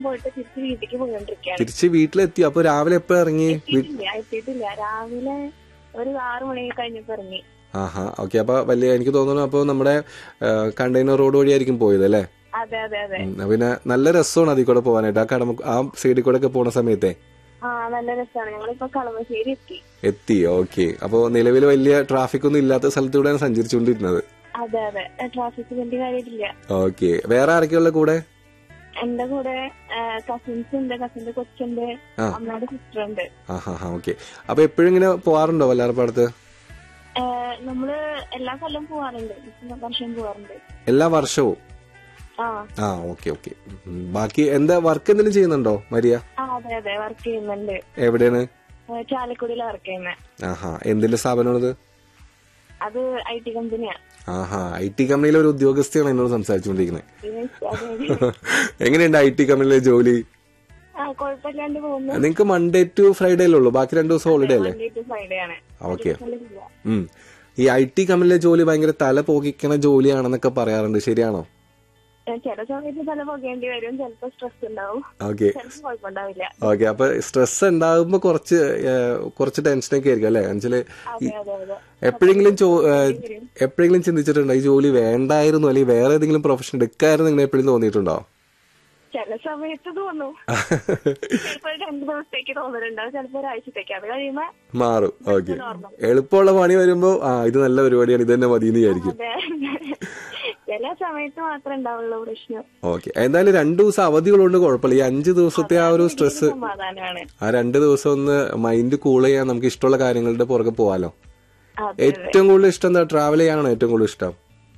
പോയിട്ട് തിരിച്ച് വീട്ടിലേക്ക് പോയിക്കൊണ്ടിരിക്കുകയാണ് തിരിച്ച് വീട്ടിലെത്തി അപ്പൊ രാവിലെ എപ്പോ ഇറങ്ങി വീ- എത്തിയിട്ടില്ല എത്തിയിട്ടില്ല രാവിലെ ഒരു ആറു മണി കഴിഞ്ഞപ്പോ ഇറങ്ങി ആഹാ ഓക്കെ അപ്പൊ വലിയ എനിക്ക് തോന്നുന്നു അപ്പൊ നമ്മുടെ കണ്ടെയ്നർ റോഡ് വഴിയായിരിക്കും പോയത് അല്ലേ അതെ അതെ അതെ ഉം, പിന്നെ നല്ല രസമാണ് അതിൽ കൂടെ പോകാനായിട്ട് ആ കടമ ആ സൈഡിൽ കൂടെ ഒക്കെ പോണ സമയത്തെ ആ നല്ല രസമാണ് ഞങ്ങളിപ്പോ കളമശ്ശേരി എത്തി എത്തി ഓക്കെ അപ്പൊ നിലവിൽ വലിയ ട്രാഫിക് ഒന്നും ഇല്ലാത്ത സ്ഥലത്തൂടെയാണ് സഞ്ചരിച്ചുകൊണ്ടിരുന്നത് അതെ അതെ ട്രാഫിക് വലിയ കാര്യമില്ല ഓക്കെ വേറെ ആരൊക്കെയുള്ള കൂടെ എന്റെ കൂടെ കസിൻസ് ഉണ്ട് കസിന്റെ കൊച്ചുണ്ട് ആ. അമ്മയുടെ സിസ്റ്റർ ഉണ്ട് ആഹാ ഹാ ഓക്കെ അപ്പൊ എപ്പോഴും ഇങ്ങനെ പോവാറുണ്ടോ വല്ലാർപ്പാടത്ത് ഏ, നമ്മള് എല്ലാ കൊല്ലം പോവാറുണ്ട് എല്ലാ വർഷം പോവാറുണ്ട് എല്ലാ വർഷവും ആ ആ ഓക്കെ ഓക്കെ ബാക്കി എന്താ വർക്ക് എന്തെങ്കിലും ചെയ്യുന്നുണ്ടോ മരിയ ആ അതെ അതെ വർക്ക് ചെയ്യുന്നുണ്ട് എവിടെയാണ് ഏ, ചാലക്കുടിയിലാണ് വർക്ക് ചെയ്യുന്നത് ആഹാ എന്തിന്റെ സ്ഥാപനമാണിത് അത് ഐ ടി കമ്പനിയാ ആഹാ ഐ ടി കമ്പനിയിലെ ഒരു ഉദ്യോഗസ്ഥയാണ് എന്നോട് സംസാരിച്ചുകൊണ്ടിരിക്കുന്നത് പിന്നെ അതെ, അതെ. എങ്ങനെയുണ്ട് ഐ ടി കമ്പനിയിലെ ജോലി ആ കുഴപ്പമില്ലാണ്ട് പോകുന്നു നിങ്ങക്ക് മൺഡേ ടു ഫ്രൈഡേ അല്ലേ ഉള്ളൂ ബാക്കി രണ്ടു ദിവസം ഹോളിഡേ അല്ലേ മൺഡേ ടു ഫ്രൈഡേ ആണ് ഓക്കെ ഇല്ല. ഉം ഈ ഐ ടി കമ്പനിയിലെ ജോലി ഭയങ്കര തല പോകിക്കണ ജോലിയാണെന്നൊക്കെ പറയാറുണ്ട് ശരിയാണോ ഏ, ചില സമയത്ത് തല പോകേണ്ടി വരും ചിലപ്പോ സ്ട്രെസ് ഉണ്ടാവും ഓക്കെ ചിലപ്പോ കുഴപ്പമുണ്ടാവില്ല ഓക്കെ അപ്പൊ സ്ട്രെസ് ഉണ്ടാകുമ്പോ കുറച്ച് ഏഹ്, കുറച്ച് ടെൻഷനൊക്കെ ആയിരിക്കും അല്ലെ എന്നുവെച്ചാല് അതെ അതെ അതെ എപ്പോഴെങ്കിലും ചോ ഏഹ്, എപ്പോഴെങ്കിലും ചിന്തിച്ചിട്ടുണ്ടോ ഈ ജോലി വേണ്ടായിരുന്നു അല്ലെങ്കിൽ വേറെ ഏതെങ്കിലും പ്രൊഫഷൻ എടുക്കായിരുന്നു നിങ്ങൾ എപ്പോഴും തോന്നിയിട്ടുണ്ടോ ചില സമയത്ത് തോന്നും ചിലപ്പോ ഒരു രണ്ടു ദിവസത്തേക്ക് തോന്നലുണ്ടാവും ചിലപ്പോ ഒരാഴ്ചത്തേക്ക് അത് കഴിയുമ്പോ മാറും ഓക്കെ എളുപ്പമുള്ള പണി വരുമ്പോ ആ ഇത് നല്ല പരിപാടിയാണ് ഇത് തന്നെ മതി എന്ന് വിചാരിക്കും അതെ ചില സമയത്ത് മാത്രമേ ഉണ്ടാവുള്ളൂ പ്രശ്നം ഓക്കെ എന്തായാലും രണ്ടു ദിവസം അവധികളുണ്ട് കുഴപ്പമില്ല ഈ അഞ്ച് ദിവസത്തെ ആ ഒരു സ്ട്രെസ് സമാധാനമാണ് ആ രണ്ട് ദിവസം ഒന്ന് മൈൻഡ് കൂൾ ചെയ്യാൻ നമുക്ക് ഇഷ്ടമുള്ള കാര്യങ്ങളുടെ പുറകെ പോവാലോ അതെ ഏറ്റവും കൂടുതൽ ഇഷ്ടം എന്താ ട്രാവൽ ചെയ്യാനാണോ ഏറ്റവും കൂടുതൽ ഇഷ്ടം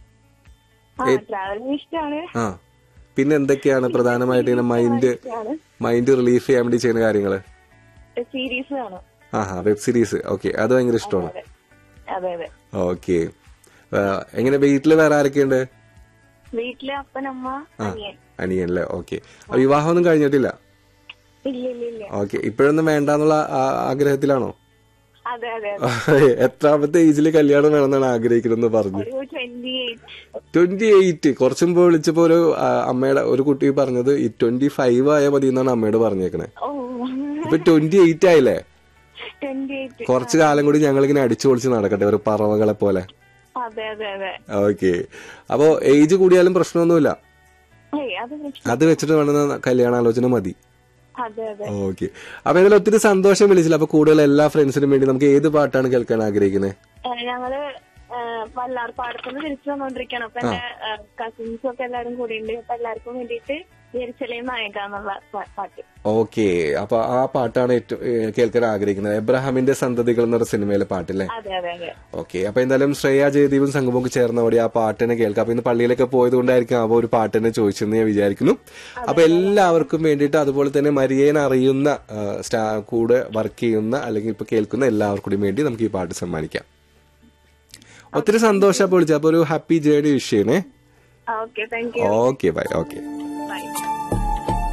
ആ ട്രാവലിംഗ് ഇഷ്ടമാണ് ആ പിന്നെ എന്തൊക്കെയാണ് പ്രധാനമായിട്ട് ഇങ്ങനെ മൈൻഡ് ഇഷ്ടമാണ് മൈൻഡ് റിലീഫ് ചെയ്യാൻ വേണ്ടി ചെയ്യുന്ന കാര്യങ്ങള് സീരീസ് കാണും ആഹാ വെബ് സീരീസ് ഓക്കെ അത് ഭയങ്കര ഇഷ്ടമാണ് അതെ അതെ അതെ ഓക്കെ എങ്ങനെ വീട്ടില് വേറെ ആരൊക്കെയുണ്ട് വീട്ടില് അപ്പനമ്മ അനിയൻ അനിയനല്ലേ ഓക്കെ വിവാഹമൊന്നും കഴിഞ്ഞിട്ടില്ല ഇല്ല ഇല്ല ഇല്ല ഓക്കെ ഇപ്പോഴൊന്നും വേണ്ടാന്നുള്ള ആ- ആഗ്രഹത്തിലാണോ അതെ അതെ അതെ എത്രാമത്തെ ഏജിൽ കല്യാണം വേണമെന്നാണ് ആഗ്രഹിക്കണമെന്ന് പറഞ്ഞു ഒരു ട്വന്റി എയ്റ്റ് ട്വന്റി എയ്റ്റ് കുറച്ചു മുമ്പ് വിളിച്ചപ്പോ ഒരു ആ, അമ്മയുടെ ഒരു കുട്ടി പറഞ്ഞത് ഈ ട്വന്റി ഫൈവ് ആയാൽ മതി എന്നാണ് അമ്മയോട് പറഞ്ഞേക്കണേ ഓ ഇപ്പൊ ട്വന്റി എയ്റ്റ് ആയില്ലേ ട്വന്റി എയ്റ്റ് കുറച്ചു കാലം കൂടി ഞങ്ങളിങ്ങനെ അടിച്ചു പൊളിച്ച് നടക്കട്ടെ ഒരു പറവകളെ പോലെ അതെ അതെ അതെ ഓക്കെ അപ്പോ ഏജ് കൂടിയാലും പ്രശ്നമൊന്നുമില്ല ഏയ് അത് പ്രശ്നം അത് വെച്ചിട്ട് വേണ്ടുന്ന കല്യാണാലോചന മതി അതെ അതെ ഓക്കെ അപ്പൊ ഇതിൽ ഒത്തിരി സന്തോഷം വിളിച്ചില്ല അപ്പൊ കൂടുതൽ എല്ലാ ഫ്രണ്ട്സിനും വേണ്ടി നമുക്ക് ഏത് പാട്ടാണ് കേൾക്കാൻ ആഗ്രഹിക്കുന്നത് ഏ, ഞങ്ങള് ഏ, വല്ലാർ പാടത്തുനിന്ന് തിരിച്ചു വന്നോണ്ടിരിക്കുകയാണ് അപ്പൊ എന്റെ കസിൻസും ഒക്കെ എല്ലാരും കൂടി ഉണ്ട് അപ്പൊ എല്ലാവർക്കും വേണ്ടിയിട്ട് എരിച്ചലേ നായക എന്നുള്ള പാ- പാട്ട് ഓക്കെ അപ്പൊ ആ പാട്ടാണ് ഏറ്റവും ഏ, കേൾക്കാൻ ആഗ്രഹിക്കുന്നത് എബ്രഹാമിന്റെ സന്തതികൾ എന്നൊരു സിനിമയിലെ പാട്ടില്ലേ അതെ അതെ അതെ ഓക്കെ അപ്പൊ എന്തായാലും ശ്രേയ ജയദീപും സംഗമൊക്കെ ചേർന്നോടെ ആ പാട്ടിനെ കേൾക്കാം അപ്പൊ ഇന്ന് പള്ളിയിലൊക്കെ പോയത് കൊണ്ടായിരിക്കും അവ ഒരു പാട്ടിനെ ചോദിച്ചെന്ന് ഞാൻ വിചാരിക്കുന്നു അപ്പൊ എല്ലാവർക്കും വേണ്ടിയിട്ട് അതുപോലെ തന്നെ മരിയേനെ അറിയുന്ന ആ, സ്റ്റാ കൂടെ വർക്ക് ചെയ്യുന്ന അല്ലെങ്കിൽ ഇപ്പൊ കേൾക്കുന്ന എല്ലാവർക്കും കൂടി വേണ്ടി നമുക്ക് ഈ പാട്ട് സമ്മാനിക്കാം ഒത്തിരി സന്തോഷം അപ്പോൾ വിളിച്ചത് അപ്പൊ ഒരു ഹാപ്പി ജേർണി വിഷയണേ okay thank you okay bye okay